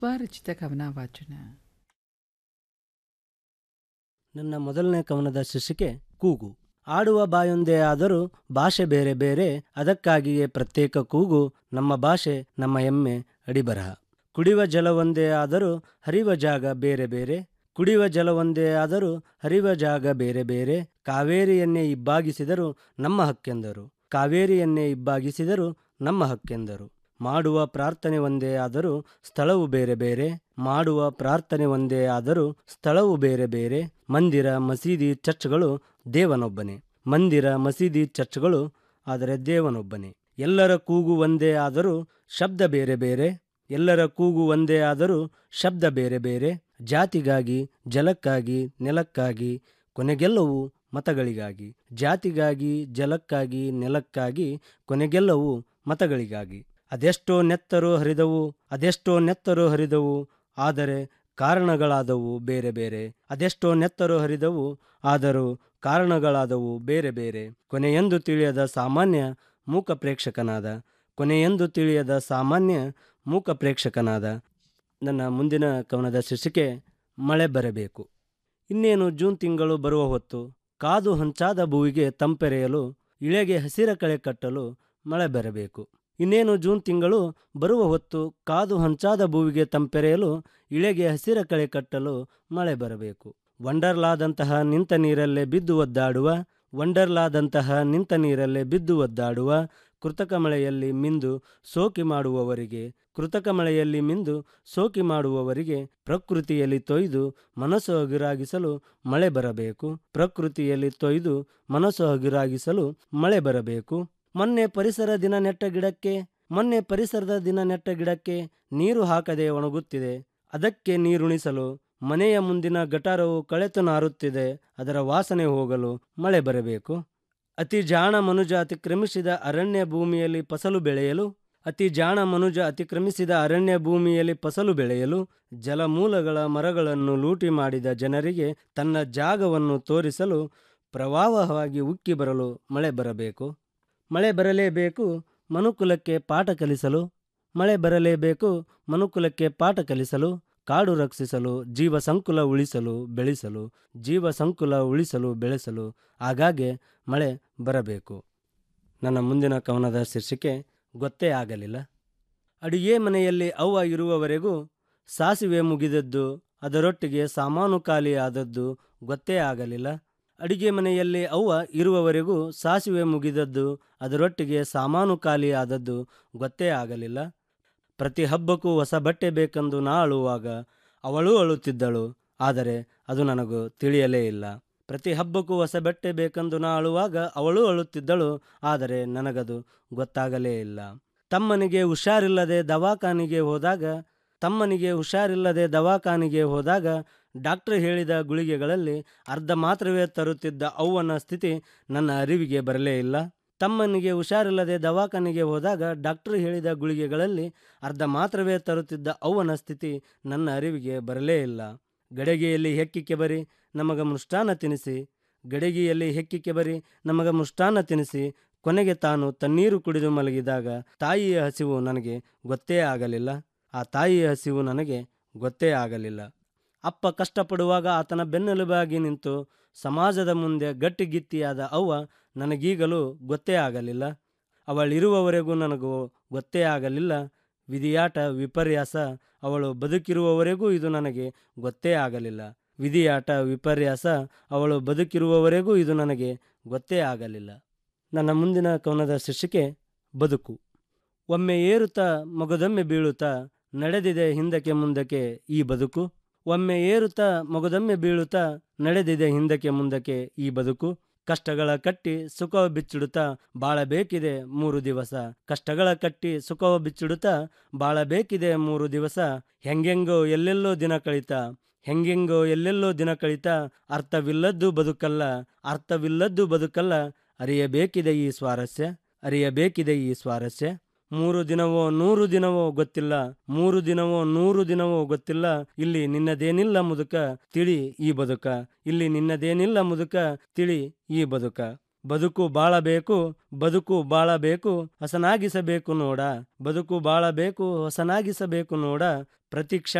ಸ್ವರಚಿತ ಕವನ ವಾಚನ ನನ್ನ ಮೊದಲನೇ ಕವನದ ಶೀರ್ಷಿಕೆ ಕೂಗು ಆಡುವ ಬಾಯೊಂದೇ ಆದರೂ ಭಾಷೆ ಬೇರೆ ಬೇರೆ ಅದಕ್ಕಾಗಿಯೇ ಪ್ರತ್ಯೇಕ ಕೂಗು ನಮ್ಮ ಭಾಷೆ ನಮ್ಮ ಹೆಮ್ಮೆ ಅಡಿಬರಹ ಕುಡಿಯುವ ಜಲವೊಂದೇ ಆದರೂ ಹರಿಯುವ ಜಾಗ ಬೇರೆ ಬೇರೆ ಕುಡಿಯುವ ಜಲವೊಂದೇ ಆದರೂ ಹರಿಯುವ ಜಾಗ ಬೇರೆ ಬೇರೆ ಕಾವೇರಿಯನ್ನೇ ಇಬ್ಬಾಗಿಸಿದರು ನಮ್ಮ ಹಕ್ಕೆಂದರು ಕಾವೇರಿಯನ್ನೇ ಇಬ್ಬಾಗಿಸಿದರು ನಮ್ಮ ಹಕ್ಕೆಂದರು ಮಾಡುವ ಪ್ರಾರ್ಥನೆ ಒಂದೇ ಆದರೂ ಸ್ಥಳವು ಬೇರೆ ಬೇರೆ ಮಾಡುವ ಪ್ರಾರ್ಥನೆ ಒಂದೇ ಆದರೂ ಸ್ಥಳವು ಬೇರೆ ಬೇರೆ ಮಂದಿರ ಮಸೀದಿ ಚರ್ಚ್ಗಳು ದೇವನೊಬ್ಬನೇ ಮಂದಿರ ಮಸೀದಿ ಚರ್ಚ್ಗಳು ಆದರೆ ದೇವನೊಬ್ಬನೇ ಎಲ್ಲರ ಕೂಗು ಒಂದೇ ಆದರೂ ಶಬ್ದ ಬೇರೆ ಬೇರೆ ಎಲ್ಲರ ಕೂಗು ಒಂದೇ ಆದರೂ ಶಬ್ದ ಬೇರೆ ಬೇರೆ ಜಾತಿಗಾಗಿ ಜಲಕ್ಕಾಗಿ ನೆಲಕ್ಕಾಗಿ ಕೊನೆಗೆಲ್ಲವೂ ಮತಗಳಿಗಾಗಿ ಜಾತಿಗಾಗಿ ಜಲಕ್ಕಾಗಿ ನೆಲಕ್ಕಾಗಿ ಕೊನೆಗೆಲ್ಲವೂ ಮತಗಳಿಗಾಗಿ ಅದೆಷ್ಟೋ ನೆತ್ತರು ಹರಿದವು ಅದೆಷ್ಟೋ ನೆತ್ತರು ಹರಿದವು ಆದರೆ ಕಾರಣಗಳಾದವು ಬೇರೆ ಬೇರೆ ಅದೆಷ್ಟೋ ನೆತ್ತರು ಹರಿದವು ಆದರೂ ಕಾರಣಗಳಾದವು ಬೇರೆ ಬೇರೆ ಕೊನೆಯೆಂದು ತಿಳಿಯದ ಸಾಮಾನ್ಯ ಮೂಕ ಪ್ರೇಕ್ಷಕನಾದ ಕೊನೆಯೆಂದು ತಿಳಿಯದ ಸಾಮಾನ್ಯ ಮೂಕ ಪ್ರೇಕ್ಷಕನಾದ ನನ್ನ ಮುಂದಿನ ಕವನದ ಶೀರ್ಷಿಕೆ ಮಳೆ ಬರಬೇಕು ಇನ್ನೇನು ಜೂನ್ ತಿಂಗಳು ಬರುವ ಹೊತ್ತು ಕಾದು ಹಂಚಾದ ಭೂವಿಗೆ ತಂಪೆರೆಯಲು ಇಳೆಗೆ ಹಸಿರ ಕಳೆ ಕಟ್ಟಲು ಮಳೆ ಬರಬೇಕು ಇನ್ನೇನು ಜೂನ್ ತಿಂಗಳು ಬರುವ ಹೊತ್ತು ಕಾದು ಹಂಚಾದ ಭೂವಿಗೆ ತಂಪೆರೆಯಲು ಇಳೆಗೆ ಹಸಿರ ಕಳೆ ಕಟ್ಟಲು ಮಳೆ ಬರಬೇಕು ವಂಡರ್ಲಾದಂತಹ ನಿಂತ ನೀರಲ್ಲೇ ಬಿದ್ದು ಒದ್ದಾಡುವ ವಂಡರ್ಲಾದಂತಹ ನಿಂತ ನೀರಲ್ಲೇ ಬಿದ್ದು ಒದ್ದಾಡುವ ಕೃತಕ ಮಳೆಯಲ್ಲಿ ಮಿಂದು ಸೋಕಿ ಮಾಡುವವರಿಗೆ ಕೃತಕ ಮಳೆಯಲ್ಲಿ ಮಿಂದು ಸೋಕಿ ಮಾಡುವವರಿಗೆ ಪ್ರಕೃತಿಯಲ್ಲಿ ತೊಯ್ದು ಮನಸ್ಸು ಹಗುರಾಗಿಸಲು ಮಳೆ ಬರಬೇಕು ಪ್ರಕೃತಿಯಲ್ಲಿ ತೊಯ್ದು ಮನಸ್ಸು ಹಗುರಾಗಿಸಲು ಮಳೆ ಬರಬೇಕು ಮೊನ್ನೆ ಪರಿಸರ ದಿನ ನೆಟ್ಟ ಗಿಡಕ್ಕೆ ಮೊನ್ನೆ ಪರಿಸರದ ದಿನ ನೆಟ್ಟ ಗಿಡಕ್ಕೆ ನೀರು ಹಾಕದೆ ಒಣಗುತ್ತಿದೆ ಅದಕ್ಕೆ ನೀರುಣಿಸಲು ಮನೆಯ ಮುಂದಿನ ಗಟಾರವು ಕಳೆತು ನಾರುತ್ತಿದೆ ಅದರ ವಾಸನೆ ಹೋಗಲು ಮಳೆ ಬರಬೇಕು ಅತಿ ಜಾಣ ಮನುಜ ಅತಿಕ್ರಮಿಸಿದ ಅರಣ್ಯ ಭೂಮಿಯಲ್ಲಿ ಫಸಲು ಬೆಳೆಯಲು ಅತಿ ಜಾಣ ಮನುಜ ಅತಿಕ್ರಮಿಸಿದ ಅರಣ್ಯ ಭೂಮಿಯಲ್ಲಿ ಫಸಲು ಬೆಳೆಯಲು ಜಲಮೂಲಗಳ ಮರಗಳನ್ನು ಲೂಟಿ ಮಾಡಿದ ಜನರಿಗೆ ತನ್ನ ಜಾಗವನ್ನು ತೋರಿಸಲು ಪ್ರವಾಹವಾಗಿ ಉಕ್ಕಿ ಬರಲು ಮಳೆ ಬರಬೇಕು ಮಳೆ ಬರಲೇಬೇಕು ಮನುಕುಲಕ್ಕೆ ಪಾಠ ಕಲಿಸಲು ಮಳೆ ಬರಲೇಬೇಕು ಮನುಕುಲಕ್ಕೆ ಪಾಠ ಕಲಿಸಲು ಕಾಡು ರಕ್ಷಿಸಲು ಜೀವ ಸಂಕುಲ ಉಳಿಸಲು ಬೆಳೆಸಲು ಜೀವ ಸಂಕುಲ ಉಳಿಸಲು ಬೆಳೆಸಲು ಆಗಾಗ್ಗೆ ಮಳೆ ಬರಬೇಕು ನನ್ನ ಮುಂದಿನ ಕವನದ ಶೀರ್ಷಿಕೆ ಗೊತ್ತೇ ಆಗಲಿಲ್ಲ ಅಡುಗೆ ಮನೆಯಲ್ಲಿ ಅವ್ವ ಇರುವವರೆಗೂ ಸಾಸಿವೆ ಮುಗಿದದ್ದು ಅದರೊಟ್ಟಿಗೆ ಸಾಮಾನು ಖಾಲಿ ಆದದ್ದು ಗೊತ್ತೇ ಆಗಲಿಲ್ಲ ಅಡಿಗೆ ಮನೆಯಲ್ಲಿ ಅವ್ವ ಇರುವವರೆಗೂ ಸಾಸಿವೆ ಮುಗಿದದ್ದು ಅದರೊಟ್ಟಿಗೆ ಸಾಮಾನು ಖಾಲಿ ಆದದ್ದು ಗೊತ್ತೇ ಆಗಲಿಲ್ಲ ಪ್ರತಿ ಹಬ್ಬಕ್ಕೂ ಹೊಸ ಬಟ್ಟೆ ಬೇಕೆಂದು ನಾ ಅಳುವಾಗ ಅವಳೂ ಅಳುತ್ತಿದ್ದಳು ಆದರೆ ಅದು ನನಗೂ ತಿಳಿಯಲೇ ಇಲ್ಲ ಪ್ರತಿ ಹಬ್ಬಕ್ಕೂ ಹೊಸ ಬಟ್ಟೆ ಬೇಕೆಂದು ನಾ ಅಳುವಾಗ ಅವಳೂ ಅಳುತ್ತಿದ್ದಳು ಆದರೆ ನನಗದು ಗೊತ್ತಾಗಲೇ ಇಲ್ಲ ತಮ್ಮನಿಗೆ ಹುಷಾರಿಲ್ಲದೆ ದವಾಖಾನಿಗೆ ಹೋದಾಗ ತಮ್ಮನಿಗೆ ಹುಷಾರಿಲ್ಲದೆ ದವಾಖಾನಿಗೆ ಹೋದಾಗ ಡಾಕ್ಟರ್ ಹೇಳಿದ ಗುಳಿಗೆಗಳಲ್ಲಿ ಅರ್ಧ ಮಾತ್ರವೇ ತರುತ್ತಿದ್ದ ಅವ್ವನ ಸ್ಥಿತಿ ನನ್ನ ಅರಿವಿಗೆ ಬರಲೇ ಇಲ್ಲ ತಮ್ಮನಿಗೆ ಹುಷಾರಿಲ್ಲದೆ ದವಾಖಾನೆಗೆ ಹೋದಾಗ ಡಾಕ್ಟರ್ ಹೇಳಿದ ಗುಳಿಗೆಗಳಲ್ಲಿ ಅರ್ಧ ಮಾತ್ರವೇ ತರುತ್ತಿದ್ದ ಅವ್ವನ ಸ್ಥಿತಿ ನನ್ನ ಅರಿವಿಗೆ ಬರಲೇ ಇಲ್ಲ ಗಡಿಗೆಯಲ್ಲಿ ಹೆಕ್ಕಿಕೆ ಬರಿ ನಮಗ ಮೃಷ್ಟಾನ ತಿನ್ನಿಸಿ ಗಡಿಗೆಯಲ್ಲಿ ಹೆಕ್ಕಿಕೆ ಬರಿ ನಮಗ ಮೃಷ್ಟಾನ ತಿನ್ನಿಸಿ ಕೊನೆಗೆ ತಾನು ತಣ್ಣೀರು ಕುಡಿದು ಮಲಗಿದಾಗ ತಾಯಿಯ ಹಸಿವು ನನಗೆ ಗೊತ್ತೇ ಆಗಲಿಲ್ಲ ಆ ತಾಯಿಯ ಹಸಿವು ನನಗೆ ಗೊತ್ತೇ ಆಗಲಿಲ್ಲ ಅಪ್ಪ ಕಷ್ಟಪಡುವಾಗ ಆತನ ಬೆನ್ನೆಲುಬಾಗಿ ನಿಂತು ಸಮಾಜದ ಮುಂದೆ ಗಟ್ಟಿಗಿತ್ತಿಯಾದ ಅವ್ವ ನನಗೀಗಲೂ ಗೊತ್ತೇ ಆಗಲಿಲ್ಲ ಅವಳಿರುವವರೆಗೂ ನನಗೂ ಗೊತ್ತೇ ಆಗಲಿಲ್ಲ ವಿಧಿಯಾಟ ವಿಪರ್ಯಾಸ ಅವಳು ಬದುಕಿರುವವರೆಗೂ ಇದು ನನಗೆ ಗೊತ್ತೇ ಆಗಲಿಲ್ಲ ವಿಧಿಯಾಟ ವಿಪರ್ಯಾಸ ಅವಳು ಬದುಕಿರುವವರೆಗೂ ಇದು ನನಗೆ ಗೊತ್ತೇ ಆಗಲಿಲ್ಲ ನನ್ನ ಮುಂದಿನ ಕವನದ ಶೀರ್ಷಿಕೆ ಬದುಕು ಒಮ್ಮೆ ಏರುತ್ತಾ ಮಗದೊಮ್ಮೆ ಬೀಳುತ್ತಾ ನಡೆದಿದೆ ಹಿಂದಕ್ಕೆ ಮುಂದಕ್ಕೆ ಈ ಬದುಕು ಒಮ್ಮೆ ಏರುತ್ತಾ ಮಗದೊಮ್ಮೆ ಬೀಳುತ್ತಾ ನಡೆದಿದೆ ಹಿಂದಕ್ಕೆ ಮುಂದಕ್ಕೆ ಈ ಬದುಕು ಕಷ್ಟಗಳ ಕಟ್ಟಿ ಸುಖವ ಬಿಚ್ಚಿಡುತ್ತಾ ಬಾಳಬೇಕಿದೆ ಮೂರು ದಿವಸ ಕಷ್ಟಗಳ ಕಟ್ಟಿ ಸುಖವ ಬಿಚ್ಚಿಡುತ್ತಾ ಬಾಳಬೇಕಿದೆ ಮೂರು ದಿವಸ ಹೆಂಗೆಂಗೋ ಎಲ್ಲೆಲ್ಲೋ ದಿನ ಕಳಿತ ಹೆಂಗೆಂಗೋ ಎಲ್ಲೆಲ್ಲೋ ದಿನ ಕಳಿತ ಅರ್ಥವಿಲ್ಲದ್ದು ಬದುಕಲ್ಲ ಅರ್ಥವಿಲ್ಲದ್ದು ಬದುಕಲ್ಲ ಅರಿಯಬೇಕಿದೆ ಈ ಸ್ವಾರಸ್ಯ ಅರಿಯಬೇಕಿದೆ ಈ ಸ್ವಾರಸ್ಯ ಮೂರು ದಿನವೋ ನೂರು ದಿನವೋ ಗೊತ್ತಿಲ್ಲ ಮೂರು ದಿನವೋ ನೂರು ದಿನವೋ ಗೊತ್ತಿಲ್ಲ ಇಲ್ಲಿ ನಿನ್ನದೇನಿಲ್ಲ ಮುದುಕ ತಿಳಿ ಈ ಬದುಕ ಇಲ್ಲಿ ನಿನ್ನದೇನಿಲ್ಲ ಮುದುಕ ತಿಳಿ ಈ ಬದುಕ ಬದುಕು ಬಾಳಬೇಕು ಬದುಕು ಬಾಳಬೇಕು ಹೊಸನಾಗಿಸಬೇಕು ನೋಡ ಬದುಕು ಬಾಳಬೇಕು ಹೊಸನಾಗಿಸಬೇಕು ನೋಡ ಪ್ರತಿ ಕ್ಷಣ